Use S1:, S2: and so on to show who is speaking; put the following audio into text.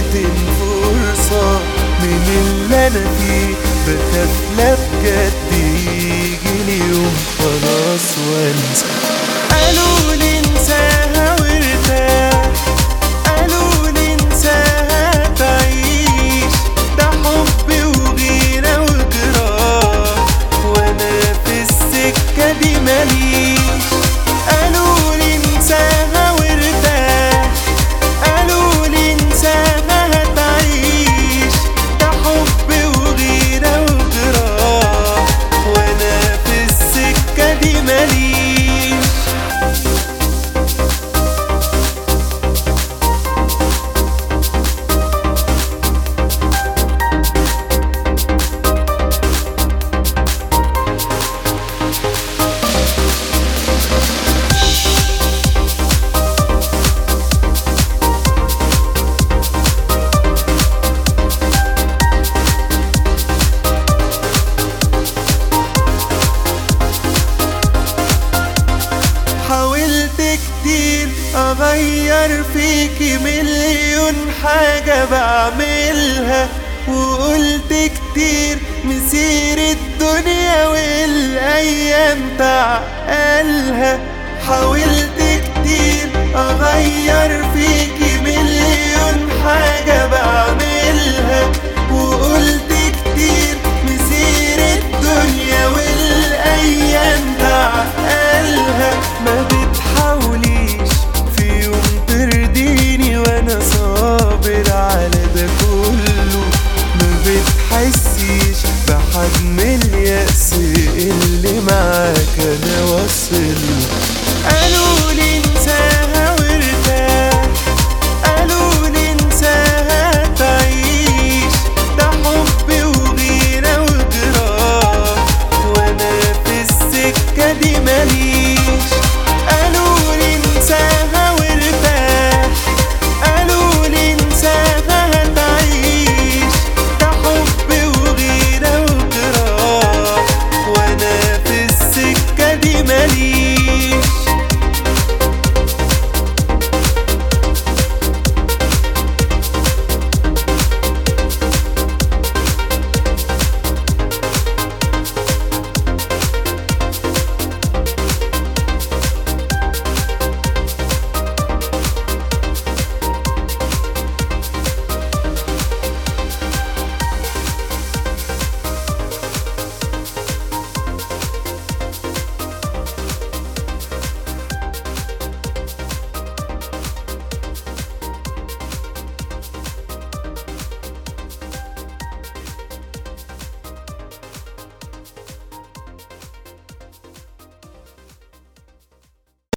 S1: ميتين فرصة من اللي انا فيه بخاف لا بجد يجيلي يوم خلاص وانسى قالوا لي انساها وارتاح قالوا لي انساها تعيش ده حب وغيرة وجراح وانا في السكة دي ماليش قالوا لي انساها وارتاح قالوا لي انساها هتعيش ده حب وغيرة وجراح وانا في السكة دي ماليش حاولت كتير اغير فيكي مليون حاجة بعملها وقلت كتير مسير الدنيا والايام تعقلها حاولت كتير اغير